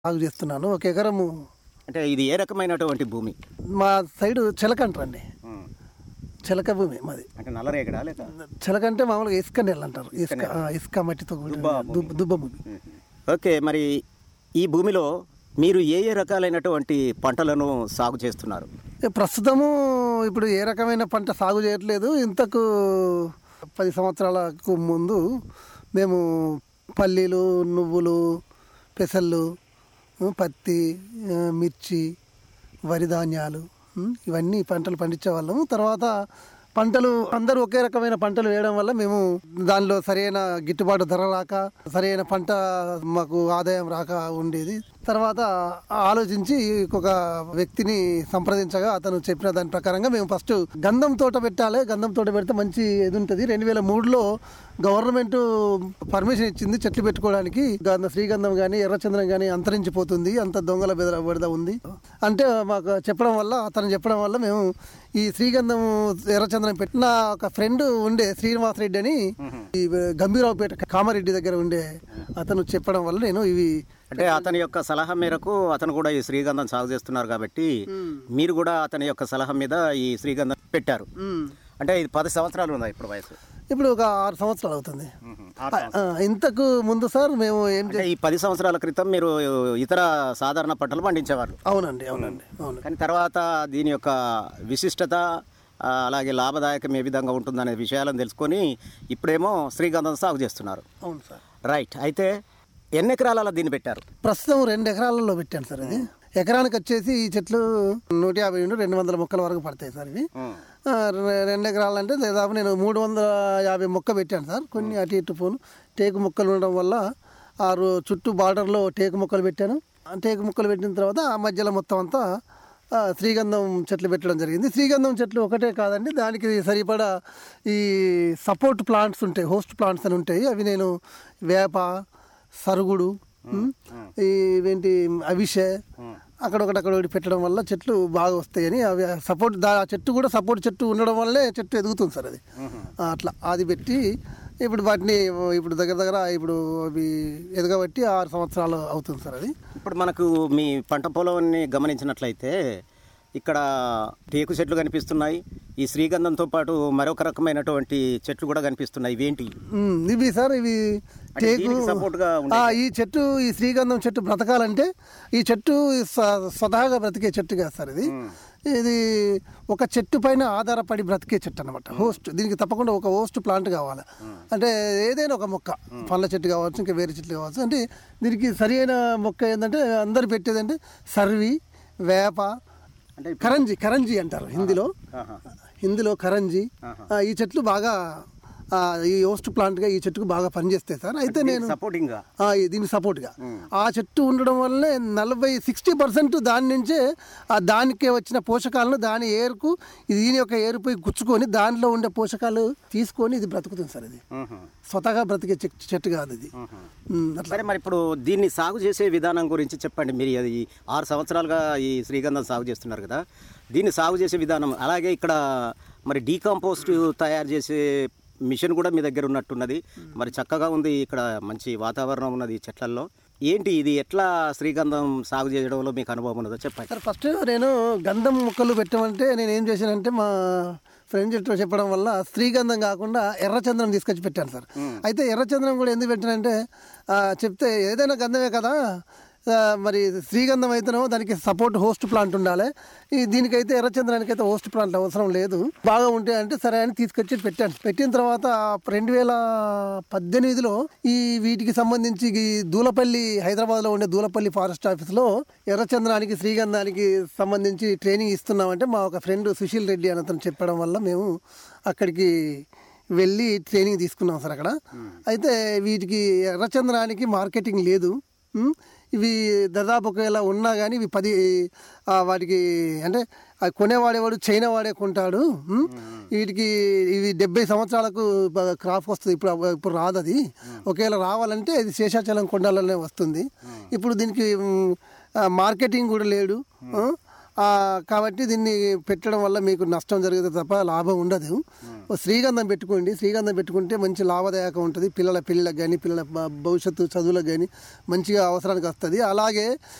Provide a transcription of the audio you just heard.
సాగు చేస్తున్నాను ఒక ఎకరము అంటే ఇది ఏ రకమైనటువంటి భూమి మా సైడు చిలక అంటారండి చిలక భూమి మాది అంటే నల్లరేగడా లేక చిలక అంటే మామూలుగా ఇసుక నెల అంటారు ఇసుక ఆ, ఇసుక మట్టితో కూడిన దుబ్బ దుబ్బ భూమి ఓకే మరి ఈ భూమిలో మీరు ఏ ఏ రకాలైనటువంటి పంటలను సాగు చేస్తున్నారు ఏ, ప్రస్తుతము ఇప్పుడు ఏ రకమైన పంట సాగు చేయట్లేదు ఇంతకు పది సంవత్సరాలకు ముందు మేము పల్లీలు నువ్వులు పెసళ్ళు ఉ, పత్తి ఆ, మిర్చి వరి ధాన్యాలు ఉ, ఇవన్నీ పంటలు పండించే వాళ్ళము తర్వాత పంటలు అందరూ ఒకే రకమైన పంటలు వేయడం వల్ల మేము దానిలో సరైన గిట్టుబాటు ధర రాక సరైన పంట మాకు ఆదాయం రాక ఉండేది తర్వాత ఆలోచించి ఒక వ్యక్తిని సంప్రదించగా అతను చెప్పిన దాని ప్రకారంగా మేము ఫస్ట్ గంధం తోట పెట్టాలి గంధం తోట పెడితే మంచి ఇది ఉంటుంది రెండు వేల మూడులో గవర్నమెంట్ పర్మిషన్ ఇచ్చింది చెట్లు పెట్టుకోవడానికి గంధ శ్రీగంధం కానీ ఎర్రచంద్రం కానీ అంతరించిపోతుంది అంత దొంగల బెదర బెడద ఉంది అంటే మాకు చెప్పడం వల్ల అతను చెప్పడం వల్ల మేము ఈ శ్రీగంధం ఎర్రచంద్రం పెట్టిన ఒక ఫ్రెండ్ ఉండే శ్రీనివాస్ రెడ్డి అని ఈ గంభీరావుపేట కామారెడ్డి దగ్గర ఉండే అతను చెప్పడం వల్ల నేను ఇవి అంటే అతని యొక్క సలహా మేరకు అతను కూడా ఈ శ్రీగంధం సాగు చేస్తున్నారు కాబట్టి మీరు కూడా అతని యొక్క సలహా మీద ఈ శ్రీగంధం పెట్టారు మ్, అంటే ఇది పది సంవత్సరాలు ఉందా ఇప్పుడు వయసు ఇప్పుడు ఒక ఆరు సంవత్సరాలు అవుతుంది ఆరు ఆ, ఇంతకు ముందు సార్ మేము ఏం చే అంటే ఈ పది సంవత్సరాల క్రితం మీరు ఇతర సాధారణ పంటలు పండించేవారు అవునండి అవునండి అవును కానీ తర్వాత దీని యొక్క విశిష్టత ఆ, అలాగే లాభదాయకం ఏ విధంగా ఉంటుందనే విషయాలను తెలుసుకొని ఇప్పుడేమో శ్రీగంధం సాగు చేస్తున్నారు అవును సార్ రైట్ అయితే ఎన్ని ఎకరాలలో దీన్ని పెట్టారు ప్రస్తుతం రెండు ఎకరాలలో పెట్టాను సార్ ఇది ఎకరానికి వచ్చేసి ఈ చెట్లు నూట యాభై నుండి రెండు వందల మొక్కల వరకు పడతాయి సార్ ఇవి ఆ, రె- రెండు ఎకరాలు అంటే దాదాపు నేను మూడు వందల యాభై మొక్క పెట్టాను సార్ కొన్ని అటు ఇటు పోను టేకు మొక్కలు ఉండడం వల్ల ఆరు చుట్టూ బార్డర్లో టేకు మొక్కలు పెట్టాను ఆ టేకు మొక్కలు పెట్టిన తర్వాత ఆ మధ్యలో మొత్తం అంతా ఆ, శ్రీగంధం చెట్లు పెట్టడం జరిగింది శ్రీగంధం చెట్లు ఒకటే కాదండి దానికి సరిపడా ఈ సపోర్ట్ ప్లాంట్స్ ఉంటాయి హోస్ట్ ప్లాంట్స్ అని ఉంటాయి అవి నేను వేప సరుగుడు ఉమ్, ఈ ఇవేంటి అవిషే అక్కడొకటి అక్కడ ఒకటి పెట్టడం వల్ల చెట్లు బాగా వస్తాయని అవి సపోర్ట్ దా ఆ చెట్టు కూడా సపోర్ట్ చెట్టు ఉండడం వల్లే చెట్టు ఎదుగుతుంది సార్ అది ఆ, అట్లా అది పెట్టి ఇప్పుడు వాటిని ఇప్పుడు దగ్గర దగ్గర ఇప్పుడు అవి ఎదగబట్టి ఆరు సంవత్సరాలు అవుతుంది సార్ అది ఇప్పుడు మనకు మీ పంట పొలాన్ని గమనించినట్లయితే ఇక్కడ టేకు చెట్లు కనిపిస్తున్నాయి ఈ శ్రీగంధంతో పాటు మరొక రకమైనటువంటి చెట్లు కూడా కనిపిస్తున్నాయి ఇవేంటి ఉమ్, ఇవి సార్ ఇవి టేకు దీనికి support గా ఉండే ఆ, ఈ చెట్టు ఈ శ్రీగంధం చెట్టు బ్రతకాలంటే ఈ చెట్టు స్వ- స్వతహాగా బ్రతికే చెట్టు కాదు సార్ ఇది ఇది ఒక చెట్టు పైన ఆధారపడి బ్రతికే చెట్టు అనమాట హోస్ట్ దీనికి తప్పకుండా ఒక హోస్ట్ ప్లాంట్ కావాలి అంటే ఏదైనా ఒక మొక్క పండ్ల చెట్టు కావచ్చు ఇంకా వేరే చెట్లు కావచ్చు అంటే దీనికి సరైన మొక్క ఏంటంటే అందరు పెట్టేది అంటే సర్వి వేప అంటే కరంజీ కరంజీ అంటారు హిందీలో ఆహా. హిందీలో కరంజీ ఆ, ఈ చెట్లు బాగా ఆ, ఈ హోస్ట్ ప్లాంట్గా ఈ చెట్టుకు బాగా పనిచేస్తాయి సార్ అయితే నేను సపోర్టింగ్ గా ఆ, ఈ దీనికి సపోర్ట్గా ఆ చెట్టు ఉండడం వల్లే నలభై సిక్స్టీ పర్సెంట్ దాని నుంచే ఆ దానికే వచ్చిన పోషకాలను దాని ఏరుకు ఇది దీని యొక్క ఏరుపై గుచ్చుకొని దానిలో ఉండే పోషకాలు తీసుకొని ఇది బ్రతుకుతుంది సార్ ఇది స్వతహాగా బ్రతికే చెట్టు చెట్టు కాదు ఇది ఉమ్, అట్లా సరే మరి ఇప్పుడు దీన్ని సాగు చేసే విధానం గురించి చెప్పండి మీరు అది ఆరు సంవత్సరాలుగా ఈ శ్రీగంధం సాగు చేస్తున్నారు కదా దీన్ని సాగు చేసే విధానం అలాగే ఇక్కడ మరి డీకంపోస్ట్ తయారు చేసే మిషన్ కూడా మీ దగ్గర ఉన్నట్టున్నది మరి చక్కగా ఉంది ఇక్కడ మంచి వాతావరణం ఉన్నది ఈ చెట్లల్లో ఏంటి ఇది ఎట్లా శ్రీగంధం సాగు చేయడంలో మీకు అనుభవం ఉన్నదో చెప్పండి సార్ ఫస్ట్ నేను గంధం మొక్కలు పెట్టమంటే నేను ఏం చేశానంటే మా ఫ్రెండ్ చెట్టు చెప్పడం వల్ల శ్రీగంధం కాకుండా ఎర్రచంద్రం తీసుకొచ్చి పెట్టాను సార్ అయితే ఎర్రచంద్రం కూడా ఎందుకు పెట్టానంటే ఆ, చెప్తే ఏదైనా గంధమే కదా ఆ, మరి శ్రీగంధం అయితేనో దానికి సపోర్ట్ హోస్ట్ ప్లాంట్ ఉండాలి ఈ దీనికైతే ఎర్రచంద్రానికి అయితే హోస్ట్ ప్లాంట్ అవసరం లేదు బాగా ఉంటే అంటే సరే అని తీసుకొచ్చి పెట్టాను పెట్టిన తర్వాత రెండు వేల పద్దెనిమిదిలో ఈ వీటికి సంబంధించి ఈ దూలపల్లి హైదరాబాద్లో ఉండే దూలపల్లి ఫారెస్ట్ ఆఫీస్లో ఎర్రచంద్రానికి శ్రీగంధానికి సంబంధించి ట్రైనింగ్ ఇస్తున్నామంటే మా ఒక ఫ్రెండ్ సుశీల్ రెడ్డి అని అతను చెప్పడం వల్ల మేము అక్కడికి వెళ్ళి ట్రైనింగ్ తీసుకున్నాం సార్ అక్కడ అయితే వీటికి ఎర్రచంద్రానికి మార్కెటింగ్ లేదు ఉమ్, ఇవి దాదాపు ఒకవేళ ఉన్నా కానీ ఇవి పది ఆ, వాటికి అంటే ఆ కొనేవాడేవాడు చైనా వాడే కొంటాడు ఉమ్, వీటికి ఇవి డెబ్బై సంవత్సరాలకు బ- క్రాప్ వస్తుంది ఇప్పుడు అవ- ఇప్పుడు రాదు అది ఒకవేళ రావాలంటే ఇది శేషాచలం కొండాలనే వస్తుంది ఇప్పుడు దీనికి ఉమ్, ఆ, మార్కెటింగ్ కూడా లేడు ఆ, ఆ, కాబట్టి దీన్ని పెట్టడం వల్ల మీకు నష్టం జరుగుతుంది తప్ప లాభం ఉండదు ఓ శ్రీగంధం పెట్టుకోండి శ్రీగంధం పెట్టుకుంటే మంచి లాభదాయకం ఉంటుంది పిల్లల పెళ్ళిళ్ళకి కానీ పిల్లల భ- భవిష్యత్తు చదువులకు కానీ మంచిగా అవసరానికి వస్తుంది అలాగే